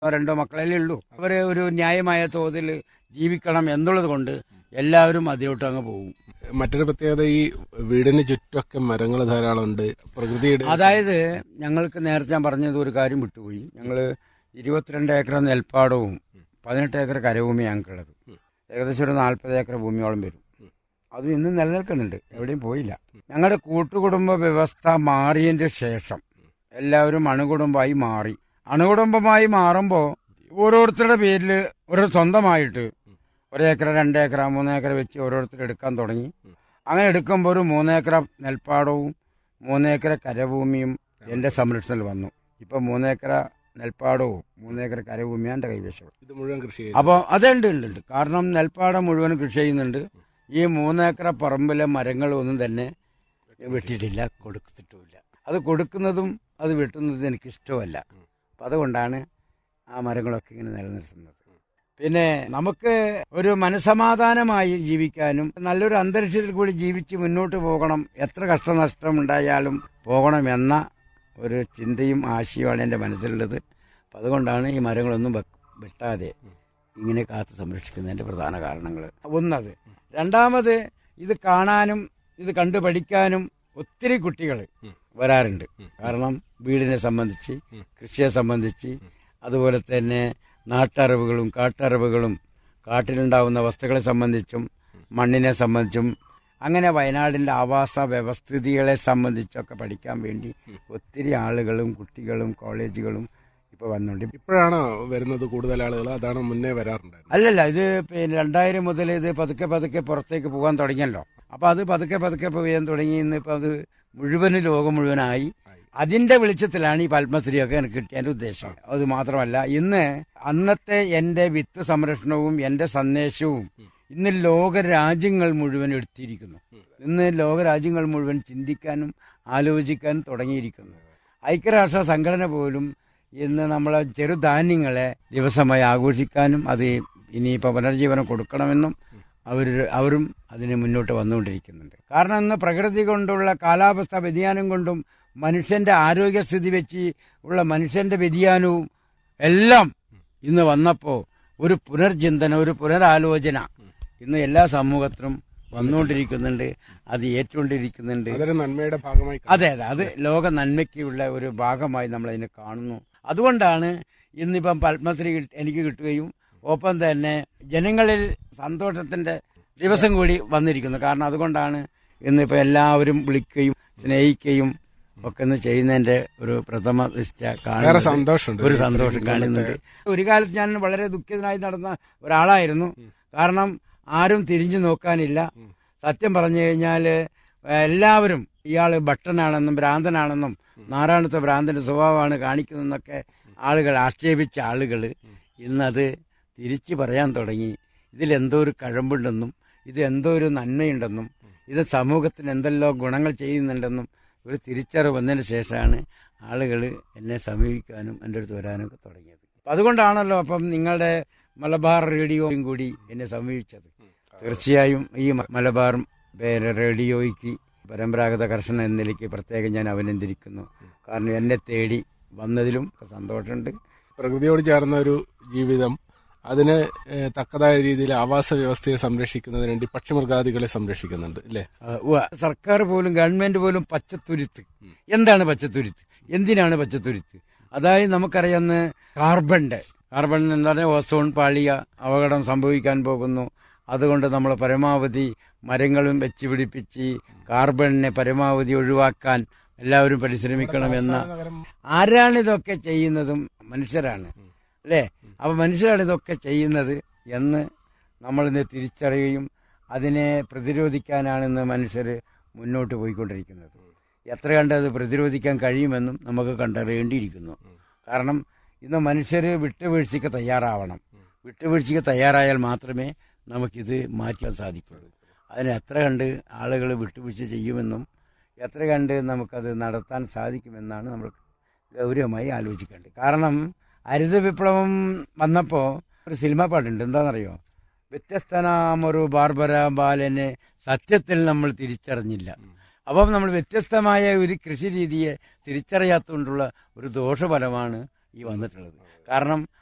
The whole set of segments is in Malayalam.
രണ്ടോ മക്കളല്ലേ ഉള്ളൂ അവര് ഒരു ന്യായമായ തോതിൽ ജീവിക്കണം എന്നുള്ളത് കൊണ്ട് എല്ലാവരും അതിലോട്ട് അങ്ങ് പോകും മറ്റൊരു പ്രത്യേകത ഈ വീടിന് ചുറ്റൊക്കെ മരങ്ങൾ ധാരാളം ഉണ്ട് പ്രകൃതിയുടെ അതായത് ഞങ്ങൾക്ക് നേരത്തെ ഞാൻ പറഞ്ഞത് ഒരു കാര്യം വിട്ടുപോയി ഞങ്ങള് ഇരുപത്തിരണ്ട് ഏക്കർ നെൽപ്പാടവും പതിനെട്ട് ഏക്കർ കരഭൂമി ഞങ്ങൾക്കുള്ളത് ഏകദേശം ഒരു നാൽപ്പത് ഏക്കർ ഭൂമിയോളം വരും അത് ഇന്നും നിലനിൽക്കുന്നുണ്ട് എവിടെയും പോയില്ല ഞങ്ങളുടെ കൂട്ടുകുടുംബ വ്യവസ്ഥ മാറിയതിന്റെ ശേഷം എല്ലാവരും അണുകുടുംബമായി മാറി അണുകുടുംബമായി മാറുമ്പോൾ ഓരോരുത്തരുടെ പേരിൽ ഒരു സ്വന്തമായിട്ട് ഒരേക്കർ രണ്ടേക്കർ മൂന്നേക്കർ വെച്ച് ഓരോരുത്തർ എടുക്കാൻ തുടങ്ങി അങ്ങനെ എടുക്കുമ്പോൾ ഒരു മൂന്നേക്കർ നെൽപ്പാടവും മൂന്നേക്കർ കരഭൂമിയും എൻ്റെ സംരക്ഷണത്തിൽ വന്നു ഇപ്പൊ മൂന്നേക്കർ നെൽപ്പാടവും മൂന്നേക്കർ കരഭൂമിയാണ് എൻ്റെ കൈവശം ഇത് മുഴുവൻ കൃഷി ചെയ്തു അപ്പോൾ അതുണ്ട് ഉണ്ട് ഉണ്ട് കാരണം നെൽപ്പാടം മുഴുവൻ കൃഷി ചെയ്യുന്നുണ്ട് ഈ മൂന്നേക്കർ പറമ്പിലെ മരങ്ങളൊന്നും തന്നെ വെട്ടിയിട്ടില്ല കൊടുത്തിട്ടുമില്ല അത് കൊടുക്കുന്നതും അത് വെട്ടുന്നതും എനിക്ക് ഇഷ്ടമല്ല അപ്പം അതുകൊണ്ടാണ് ആ മരങ്ങളൊക്കെ ഇങ്ങനെ നിലനിർത്തുന്നത് പിന്നെ നമുക്ക് ഒരു മനസമാധാനമായി ജീവിക്കാനും നല്ലൊരു അന്തരീക്ഷത്തിൽ കൂടി ജീവിച്ച് മുന്നോട്ട് പോകണം എത്ര കഷ്ടനഷ്ടം ഉണ്ടായാലും പോകണമെന്ന ഒരു ചിന്തയും ആശയമാണ് എൻ്റെ മനസ്സിലുള്ളത് അപ്പം അതുകൊണ്ടാണ് ഈ മരങ്ങളൊന്നും വെക്ക് വെട്ടാതെ ഇങ്ങനെ കാത്തു സംരക്ഷിക്കുന്നതിൻ്റെ പ്രധാന കാരണങ്ങൾ ഒന്നത് രണ്ടാമത് ഇത് കാണാനും ഇത് കണ്ടു പഠിക്കാനും ഒത്തിരി കുട്ടികൾ വരാറുണ്ട് കാരണം വീടിനെ സംബന്ധിച്ച് കൃഷിയെ സംബന്ധിച്ച് അതുപോലെ തന്നെ നാട്ടറിവുകളും കാട്ടറിവുകളും കാട്ടിലുണ്ടാവുന്ന വസ്തുക്കളെ സംബന്ധിച്ചും മണ്ണിനെ സംബന്ധിച്ചും അങ്ങനെ വയനാടിൻ്റെ ആവാസ വ്യവസ്ഥിതികളെ സംബന്ധിച്ചൊക്കെ പഠിക്കാൻ വേണ്ടി ഒത്തിരി ആളുകളും കുട്ടികളും കോളേജുകളും ഇപ്പോൾ വന്നുകൊണ്ട് ഇപ്പോഴാണ് വരുന്നത് കൂടുതൽ ആളുകൾ അതാണ് മുന്നേ വരാറുണ്ടായിരുന്നത് അല്ലല്ല ഇത് പിന്നെ രണ്ടായിരം മുതൽ ഇത് പതുക്കെ പതുക്കെ പുറത്തേക്ക് പോകാൻ തുടങ്ങിയല്ലോ അപ്പൊ അത് പതുക്കെ പതുക്കെ പോകാൻ തുടങ്ങി ഇന്നിപ്പോ അത് മുഴുവന് ലോകം മുഴുവനായി അതിന്റെ വെളിച്ചത്തിലാണ് ഈ പത്മശ്രീയൊക്കെ എനിക്ക് കിട്ടിയതിന്റെ ഉദ്ദേശം അത് മാത്രമല്ല ഇന്ന് അന്നത്തെ എന്റെ വിത്ത് സംരക്ഷണവും എന്റെ സന്ദേശവും ഇന്ന് ലോക രാജ്യങ്ങൾ മുഴുവൻ എടുത്തിരിക്കുന്നു ഇന്ന് ലോക രാജ്യങ്ങൾ മുഴുവൻ ചിന്തിക്കാനും ആലോചിക്കാനും തുടങ്ങിയിരിക്കുന്നു ഐക്യരാഷ്ട്ര സംഘടന പോലും ഇന്ന് നമ്മളെ ചെറുധാന്യങ്ങളെ ദിവസമായി ആഘോഷിക്കാനും അത് ഇനിയിപ്പോൾ പുനർജീവനം കൊടുക്കണമെന്നും അവർ അവരും അതിന് മുന്നോട്ട് വന്നുകൊണ്ടിരിക്കുന്നുണ്ട് കാരണം ഇന്ന് പ്രകൃതി കൊണ്ടുള്ള കാലാവസ്ഥ വ്യതിയാനം കൊണ്ടും മനുഷ്യന്റെ ആരോഗ്യസ്ഥിതി വെച്ച് ഉള്ള മനുഷ്യന്റെ വ്യതിയാനവും എല്ലാം ഇന്ന് വന്നപ്പോൾ ഒരു പുനർചിന്തന ഒരു പുനരാലോചന ഇന്ന് എല്ലാ സമൂഹത്തിലും വന്നുകൊണ്ടിരിക്കുന്നുണ്ട് അത് ഏറ്റുകൊണ്ടിരിക്കുന്നുണ്ട് അതൊരു നന്മയുടെ ഭാഗമായി കാണുന്നു. അതെ അതെ അത് ലോക നന്മയ്ക്കുള്ള ഒരു ഭാഗമായി നമ്മൾ അതിനെ കാണുന്നു അതുകൊണ്ടാണ് ഇന്നിപ്പം പത്മശ്രീ കിട്ട- എനിക്ക് കിട്ടുകയും ഒപ്പം തന്നെ ജനങ്ങളിൽ സന്തോഷത്തിന്റെ ദിവസം കൂടി വന്നിരിക്കുന്നു കാരണം അതുകൊണ്ടാണ് ഇന്നിപ്പോൾ എല്ലാവരും വിളിക്കുകയും സ്നേഹിക്കുകയും ഒക്കെ ഒന്ന് ചെയ്യുന്നതിന്റെ ഒരു പ്രഥമ ദൃഷ്ട വേറെ കാണുന്നത് സന്തോഷമുണ്ട് ഒരു സന്തോഷം കാണുന്നുണ്ട് ഒരു കാലത്ത് ഞാൻ വളരെ ദുഃഖിതനായി നടന്ന ഒരാളായിരുന്നു കാരണം ആരും തിരിഞ്ഞു നോക്കാനില്ല സത്യം പറഞ്ഞു കഴിഞ്ഞാൽ എല്ലാവരും ഇയാൾ ഭട്ടനാണെന്നും ഭ്രാന്തനാണെന്നും നാരായണത്തെ ഭ്രാന്തന്റെ സ്വഭാവമാണ് കാണിക്കുന്നതെന്നൊക്കെ ആളുകൾ ആക്ഷേപിച്ച ആളുകൾ ഇന്നത് തിരിച്ചു പറയാൻ തുടങ്ങി ഇതിലെന്തോ ഒരു കഴമ്പുണ്ടെന്നും ഇത് എന്തോ ഒരു നന്മയുണ്ടെന്നും ഇത് സമൂഹത്തിന് എന്തെല്ലോ ഗുണങ്ങൾ ചെയ്യുന്നുണ്ടെന്നും ഒരു തിരിച്ചറിവ് വന്നതിന് ശേഷമാണ് ആളുകൾ എന്നെ സമീപിക്കാനും എൻ്റെ അടുത്ത് വരാനും ഒക്കെ തുടങ്ങിയത് അപ്പം അതുകൊണ്ടാണല്ലോ അപ്പം നിങ്ങളുടെ മലബാർ റേഡിയോയും കൂടി എന്നെ സമീപിച്ചത് തീർച്ചയായും ഈ മ- മലബാർ പേര് റേഡിയോയ്ക്ക് പരമ്പരാഗത കർഷകൻ എന്ന നിലയ്ക്ക് പ്രത്യേകം ഞാൻ അഭിനന്ദിക്കുന്നു കാരണം എന്നെ തേടി വന്നതിലും സന്തോഷമുണ്ട് പ്രകൃതിയോട് ചേർന്ന ഒരു ജീവിതം അതിന് ഏഹ്, തക്കതായ രീതിയിൽ ആവാസ വ്യവസ്ഥയെ സംരക്ഷിക്കുന്നതിന് വേണ്ടി പക്ഷിമൃഗാദികളെ സംരക്ഷിക്കുന്നുണ്ട് അല്ലേ ആ, ഉവ്വ. സർക്കാർ പോലും ഗവൺമെന്റ് പോലും പച്ചത്തുരുത്ത് എന്താണ് പച്ചത്തുരുത്ത് എന്തിനാണ് പച്ചത്തുരുത്ത് അതായത് നമുക്കറിയാവുന്ന കാർബണിന്റെ കാർബൺ എന്ന് പറഞ്ഞാൽ ഓസോൺ പാളിയ അപകടം സംഭവിക്കാൻ പോകുന്നു അതുകൊണ്ട് നമ്മൾ പരമാവധി മരങ്ങളും വെച്ച് പിടിപ്പിച്ച് കാർബണിനെ പരമാവധി ഒഴിവാക്കാൻ എല്ലാവരും പരിശ്രമിക്കണമെന്ന ആരാണ് ഇതൊക്കെ ചെയ്യുന്നതും മനുഷ്യരാണ് അല്ലേ അപ്പൊ മനുഷ്യരാണ് ഇതൊക്കെ ചെയ്യുന്നത് എന്ന് നമ്മളിന്ന് തിരിച്ചറിയുകയും അതിനെ പ്രതിരോധിക്കാനാണ് ഇന്ന് മനുഷ്യർ മുന്നോട്ട് പോയിക്കൊണ്ടിരിക്കുന്നത് എത്ര കണ്ട് അത് പ്രതിരോധിക്കാൻ കഴിയുമെന്നും നമുക്ക് കണ്ടറിയേണ്ടിയിരിക്കുന്നു കാരണം ഇന്ന് മനുഷ്യർ വിട്ടുവീഴ്ചയ്ക്ക് തയ്യാറാവണം വിട്ടുവീഴ്ചയ്ക്ക് തയ്യാറായാൽ മാത്രമേ നമുക്കിത് മാറ്റാൻ സാധിക്കുള്ളൂ അതിന് എത്ര കണ്ട് ആളുകൾ വിട്ടുവീഴ്ച ചെയ്യുമെന്നും എത്ര കണ്ട് നമുക്കത് നടത്താൻ സാധിക്കുമെന്നാണ് നമ്മൾ ഗൗരവമായി ആലോചിക്കേണ്ടത് കാരണം ഹരിത വിപ്ലവം വന്നപ്പോൾ ഒരു സിനിമ പാട്ടുണ്ട് എന്താണെന്നറിയോ വ്യത്യസ്തനാമൊരു ബാർബര ബാലനെ സത്യത്തിൽ നമ്മൾ തിരിച്ചറിഞ്ഞില്ല അപ്പം നമ്മൾ വ്യത്യസ്തമായ ഒരു കൃഷി രീതിയെ തിരിച്ചറിയാത്തതുകൊണ്ടുള്ള ഒരു ദോഷഫലമാണ് ഈ വന്നിട്ടുള്ളത് കാരണം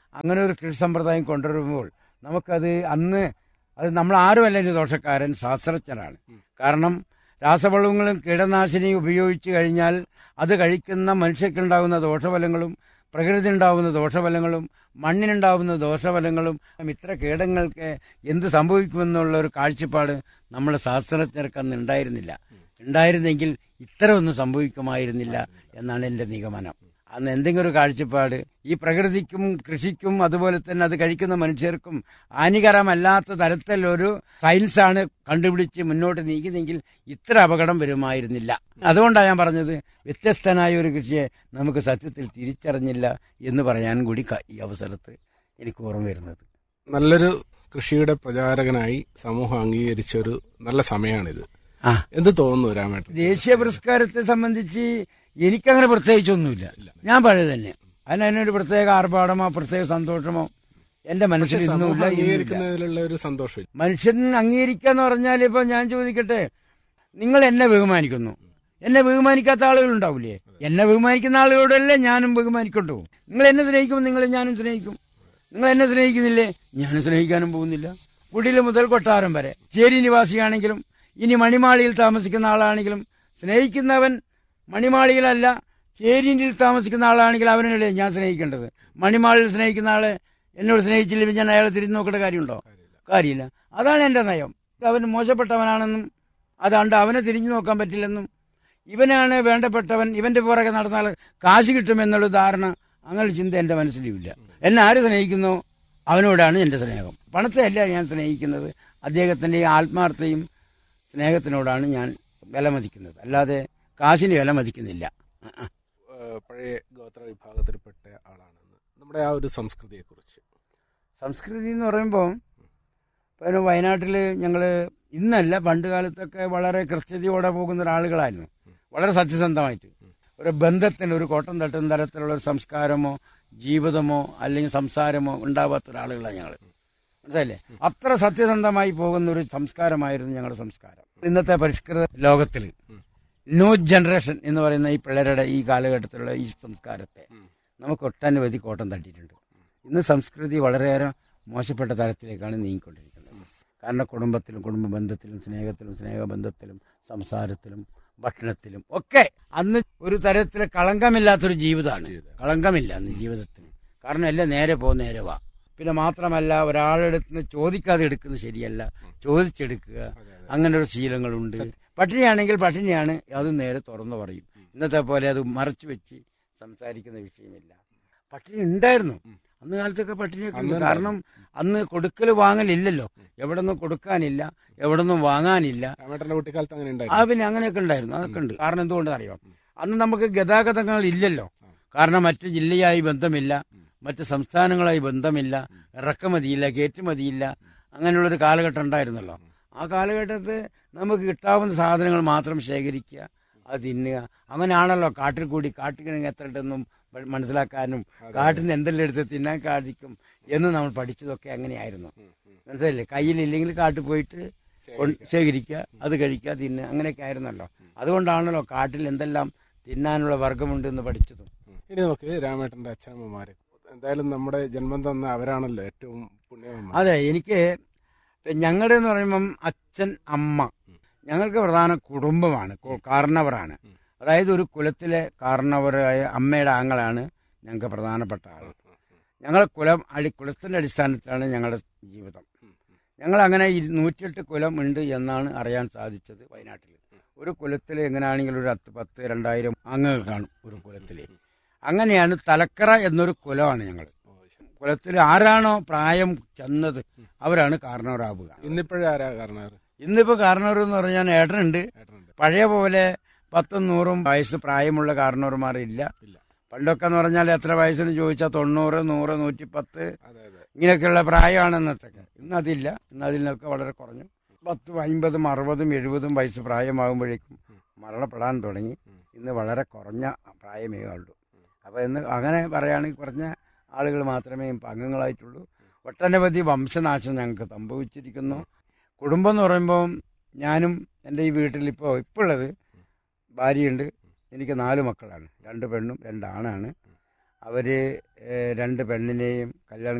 അങ്ങനെ ഒരു കൃഷി സമ്പ്രദായം കൊണ്ടുവരുമ്പോൾ നമുക്കത് അന്ന് അത് നമ്മൾ ആരുമല്ല ഒരു ദോഷക്കാരൻ ശാസ്ത്രജ്ഞരാണ് കാരണം രാസവളങ്ങളും കീടനാശിനിയും ഉപയോഗിച്ച് കഴിഞ്ഞാൽ അത് കഴിക്കുന്ന മനുഷ്യർക്കുണ്ടാകുന്ന ദോഷഫലങ്ങളും പ്രകൃതി ഉണ്ടാകുന്ന ദോഷഫലങ്ങളും മണ്ണിനുണ്ടാകുന്ന ദോഷഫലങ്ങളും ഇത്ര കീടങ്ങൾക്ക് എന്ത് സംഭവിക്കുമെന്നുള്ള ഒരു കാഴ്ചപ്പാട് നമ്മുടെ ശാസ്ത്രജ്ഞർക്ക് അന്ന് ഉണ്ടായിരുന്നില്ല ഉണ്ടായിരുന്നെങ്കിൽ ഇത്ര ഒന്നും സംഭവിക്കുമായിരുന്നില്ല എന്നാണ് എൻ്റെ നിഗമനം അന്ന് എന്തെങ്കിലും ഒരു കാഴ്ചപ്പാട് ഈ പ്രകൃതിക്കും കൃഷിക്കും അതുപോലെ തന്നെ അത് കഴിക്കുന്ന മനുഷ്യർക്കും ഹാനികരമല്ലാത്ത തരത്തിലൊരു സയൻസാണ് കണ്ടുപിടിച്ച് മുന്നോട്ട് നീങ്ങുന്നെങ്കിൽ ഇത്ര അപകടം വരുമായിരുന്നില്ല അതുകൊണ്ടാണ് ഞാൻ പറഞ്ഞത് വ്യത്യസ്തനായ ഒരു കൃഷിയെ നമുക്ക് സത്യത്തിൽ തിരിച്ചറിഞ്ഞില്ല എന്ന് പറയാൻ കൂടി ക- ഈ അവസരത്ത് എനിക്ക് ഓർമ്മ വരുന്നത് നല്ലൊരു കൃഷിയുടെ പ്രചാരകനായി സമൂഹം അംഗീകരിച്ച ഒരു നല്ല സമയമാണിത് ആ എന്ത് തോന്നുന്നു രാമേട്ടൻ ദേശീയ പുരസ്കാരത്തെ സംബന്ധിച്ച് എനിക്കങ്ങനെ പ്രത്യേകിച്ചൊന്നുമില്ല ഞാൻ പഴയ തന്നെ അതിന് അതിനൊരു പ്രത്യേക ആർഭാടമോ പ്രത്യേക സന്തോഷമോ എന്റെ മനസ്സിൽ സമൂഹം ഇന്നുമില്ല ഇന്നുമില്ല അംഗീകരിക്കുന്നതിലുള്ള ഒരു സന്തോഷം മനുഷ്യൻ അംഗീകരിക്കുക എന്ന് പറഞ്ഞാൽ ഇപ്പൊ ഞാൻ ചോദിക്കട്ടെ നിങ്ങൾ എന്നെ ബഹുമാനിക്കുന്നു എന്നെ ബഹുമാനിക്കാത്ത ആളുകൾ ഉണ്ടാവില്ലേ എന്നെ ബഹുമാനിക്കുന്ന ആളുകളോടല്ലേ ഞാനും ബഹുമാനിക്കൊണ്ടു നിങ്ങൾ എന്നെ സ്നേഹിക്കുമ്പോൾ നിങ്ങൾ ഞാനും സ്നേഹിക്കും നിങ്ങൾ എന്നെ സ്നേഹിക്കുന്നില്ലേ ഞാനും സ്നേഹിക്കാനും പോകുന്നില്ല കുടിൽ മുതൽ കൊട്ടാരം വരെ ചേരി നിവാസിയാണെങ്കിലും ഇനി മണിമാളിയിൽ താമസിക്കുന്ന ആളാണെങ്കിലും സ്നേഹിക്കുന്നവൻ മണിമാളിയിലല്ല ചേരിയിൽ താമസിക്കുന്ന ആളാണെങ്കിൽ അവനല്ലേ ഞാൻ സ്നേഹിക്കേണ്ടത് മണിമാളിൽ സ്നേഹിക്കുന്ന ആളെ എന്നോട് സ്നേഹിച്ചില്ലെങ്കിൽ ഞാൻ അയാളെ തിരിഞ്ഞു നോക്കേണ്ട കാര്യമുണ്ടോ കാര്യമില്ല അതാണ് എൻ്റെ നയം അവൻ മോശപ്പെട്ടവനാണെന്നും അതാണ്ട് അവനെ തിരിഞ്ഞു നോക്കാൻ പറ്റില്ലെന്നും ഇവനാണ് വേണ്ടപ്പെട്ടവൻ ഇവന്റെ പുറകെ നടന്നാൽ കാശ് കിട്ടുമെന്നുള്ള ധാരണ അങ്ങനെ ചിന്ത എൻ്റെ മനസ്സിലുമില്ല എന്നെ ആര് സ്നേഹിക്കുന്നോ അവനോടാണ് എൻ്റെ സ്നേഹം പണത്തെ അല്ല ഞാൻ സ്നേഹിക്കുന്നത് അദ്ദേഹത്തിൻ്റെ ഈ ആത്മാർത്ഥയും സ്നേഹത്തിനോടാണ് ഞാൻ വിലമതിക്കുന്നത് അല്ലാതെ കാശിന് വിലമതിക്കുന്നില്ല ഏഹ് പഴയ ഗോത്ര വിഭാഗത്തിൽപ്പെട്ട ആളാണെന്ന് നമ്മുടെ ആ ഒരു സംസ്കൃതിയെ കുറിച്ച് സംസ്കൃതി എന്ന് പറയുമ്പോൾ പിന്നെ വയനാട്ടിൽ ഞങ്ങൾ ഇന്നല്ല പണ്ട് കാലത്തൊക്കെ വളരെ കൃത്യതയോടെ പോകുന്ന ഒരാളുകളായിരുന്നു വളരെ സത്യസന്ധമായിട്ട് ഒരു ബന്ധത്തിന് ഒരു കോട്ടം തട്ടുന്ന തരത്തിലുള്ള ഒരു സംസ്കാരമോ ജീവിതമോ അല്ലെങ്കിൽ സംസാരമോ ഉണ്ടാവാത്ത ഒരാളുകളാണ് ഞങ്ങൾ മനസ്സിലല്ലേ അത്ര സത്യസന്ധമായി പോകുന്ന ഒരു സംസ്കാരമായിരുന്നു ഞങ്ങളുടെ സംസ്കാരം ഇന്നത്തെ പരിഷ്കൃത ലോകത്തിൽ ന്യൂ ജനറേഷൻ എന്ന് പറയുന്ന ഈ പിള്ളേരുടെ ഈ കാലഘട്ടത്തിലുള്ള ഈ സംസ്കാരത്തെ നമുക്ക് ഒട്ടനവധി കോട്ടം തട്ടിയിട്ടുണ്ട് ഇന്ന് സംസ്കൃതി വളരെയേറെ മോശപ്പെട്ട തലത്തിലേക്കാണ് നീങ്ങിക്കൊണ്ടിരിക്കുന്നത് കാരണം കുടുംബത്തിലും കുടുംബ ബന്ധത്തിലും സ്നേഹത്തിലും സ്നേഹബന്ധത്തിലും സംസാരത്തിലും ഭക്ഷണത്തിലും ഒക്കെ അന്ന് ഒരു തരത്തിലെ കളങ്കമില്ലാത്തൊരു ജീവിതമാണ് കളങ്കമില്ല അന്ന് ജീവിതത്തിന് കാരണം എല്ലാം നേരെ പോ നേരെ വാ പിന്നെ മാത്രമല്ല ഒരാളെടുത്ത് നിന്ന് ചോദിക്കാതെ എടുക്കുന്നത് ശരിയല്ല ചോദിച്ചെടുക്കുക അങ്ങനെ ഒരു ശീലങ്ങളുണ്ട് പട്ടിണിയാണെങ്കിൽ പട്ടിണിയാണ് അത് നേരെ തുറന്നു പറയും ഇന്നത്തെ പോലെ അത് മറച്ചു വെച്ച് സംസാരിക്കുന്ന വിഷയമില്ല പട്ടിണി ഉണ്ടായിരുന്നു അന്ന് കാലത്തൊക്കെ പട്ടിണിയൊക്കെ ഉണ്ട് കാരണം അന്ന് കൊടുക്കൽ വാങ്ങലില്ലല്ലോ എവിടെ നിന്നും കൊടുക്കാനില്ല എവിടെ നിന്നും വാങ്ങാനില്ല രാമേട്ടന്റെ കുട്ടിക്കാലത്ത് അങ്ങനെ ആ ഉണ്ടായിരുന്നു പിന്നെ അങ്ങനെയൊക്കെ ഉണ്ടായിരുന്നു അതൊക്കെ ഉണ്ട് കാരണം എന്തുകൊണ്ടെന്ന് അറിയാം അന്ന് നമുക്ക് ഗതാഗതങ്ങൾ ഇല്ലല്ലോ കാരണം മറ്റു ജില്ലയായി ബന്ധമില്ല മറ്റ് സംസ്ഥാനങ്ങളായി ബന്ധമില്ല ഇറക്കുമതിയില്ല കയറ്റുമതിയില്ല അങ്ങനെയുള്ളൊരു കാലഘട്ടം ഉണ്ടായിരുന്നല്ലോ ആ കാലഘട്ടത്ത് നമുക്ക് കിട്ടാവുന്ന സാധനങ്ങൾ മാത്രം ശേഖരിക്കുക അത് തിന്നുക അങ്ങനെയാണല്ലോ കാട്ടിൽ കൂടി കാട്ടുകിഴങ്ങ് എത്ര ഉണ്ടെന്നും മ- മനസ്സിലാക്കാനും കാട്ടിൽ നിന്ന് എന്തെല്ലാം എടുത്ത് തിന്നാൻ സാധിക്കും എന്ന് നമ്മൾ പഠിച്ചതൊക്കെ അങ്ങനെയായിരുന്നു മനസ്സിലായില്ലേ കയ്യിലില്ലെങ്കിൽ കാട്ടിൽ പോയിട്ട് കൊണ്ട് ശേഖരിക്കുക അത് കഴിക്കുക തിന്നുക അങ്ങനെയൊക്കെ ആയിരുന്നല്ലോ അതുകൊണ്ടാണല്ലോ കാട്ടിൽ എന്തെല്ലാം തിന്നാനുള്ള വർഗമുണ്ടെന്ന് പഠിച്ചതും ഇനി നമുക്ക് രാമേട്ടന്റെ അച്ഛനമ്മമാരെ എന്തായാലും നമ്മുടെ ജന്മം തന്ന അവരാണല്ലോ ഏറ്റവും പുണ്യവന്മാർ അതെ എനിക്ക് ഞങ്ങളുടെ എന്ന് പറയുമ്പം അച്ഛൻ അമ്മ ഞങ്ങൾക്ക് പ്രധാന കുടുംബമാണ് കു- കാരണവറാണ് അതായത് ഒരു കുലത്തിലെ കാരണവരായ അമ്മയുടെ ആങ്ങളാണ് ഞങ്ങൾക്ക് പ്രധാനപ്പെട്ട ആൾ ഞങ്ങൾ കുലം അടി കുലത്തിൻ്റെ അടിസ്ഥാനത്തിലാണ് ഞങ്ങളുടെ ജീവിതം ഞങ്ങൾ അങ്ങനെ ഇരു- നൂറ്റിയെട്ട് കുലം ഉണ്ട് എന്നാണ് അറിയാൻ സാധിച്ചത് വയനാട്ടിൽ ഒരു കുലത്തിൽ എങ്ങനെയാണെങ്കിലും ഒരു പത്ത് പത്ത് രണ്ടായിരം അംഗങ്ങൾ കാണും ഒരു കുലത്തിൽ അങ്ങനെയാണ് തലക്കറ എന്നൊരു കുലമാണ് ഞങ്ങൾ കുലത്തിൽ ആരാണോ പ്രായം ചെന്നത് അവരാണ് കാരണവരാവുക ഇന്നിപ്പോഴും ആരാ കാരണവർ ഇന്നിപ്പോ കാരണവർ എന്ന് പറഞ്ഞാൽ ഏട്ടനുണ്ട് ഏട്ടനുണ്ട് പഴയ പോലെ പത്തും നൂറും വയസ്സ് പ്രായമുള്ള കാരണവന്മാർ ഇല്ല ഇല്ല പണ്ടൊക്കെ എന്ന് പറഞ്ഞാൽ എത്ര വയസ്സിന് ചോദിച്ചാൽ തൊണ്ണൂറ് നൂറ് നൂറ്റിപ്പത്ത് അതെ അതെ ഇങ്ങനെയൊക്കെയുള്ള പ്രായമാണ് ഇന്നത്തൊക്കെ ഇന്ന് അതില്ല ഇന്ന് അതിനൊക്കെ വളരെ കുറഞ്ഞു പത്തും അമ്പതും അറുപതും എഴുപതും വയസ്സ് പ്രായമാകുമ്പോഴേക്കും മരണപ്പെടാൻ തുടങ്ങി ഇന്ന് വളരെ കുറഞ്ഞ പ്രായമേ ഉള്ളൂ അപ്പോൾ ഇന്ന് അങ്ങനെ പറയുകയാണെങ്കിൽ കുറഞ്ഞ ആളുകൾ മാത്രമേ ഇപ്പം അംഗങ്ങളായിട്ടുള്ളൂ ഒട്ടനവധി വംശനാശം ഞങ്ങൾക്ക് സംഭവിച്ചിരിക്കുന്നു കുടുംബം എന്ന് പറയുമ്പോൾ ഞാനും എൻ്റെ ഈ വീട്ടിൽ ഇപ്പോൾ ഇപ്പോൾ ഉള്ളത് ഭാര്യയുണ്ട് എനിക്ക് നാല് മക്കളാണ് രണ്ട് പെണ്ണും രണ്ട് ആണാണ് അവര് ഏഹ്, രണ്ട് പെണ്ണിനെയും കല്യാണം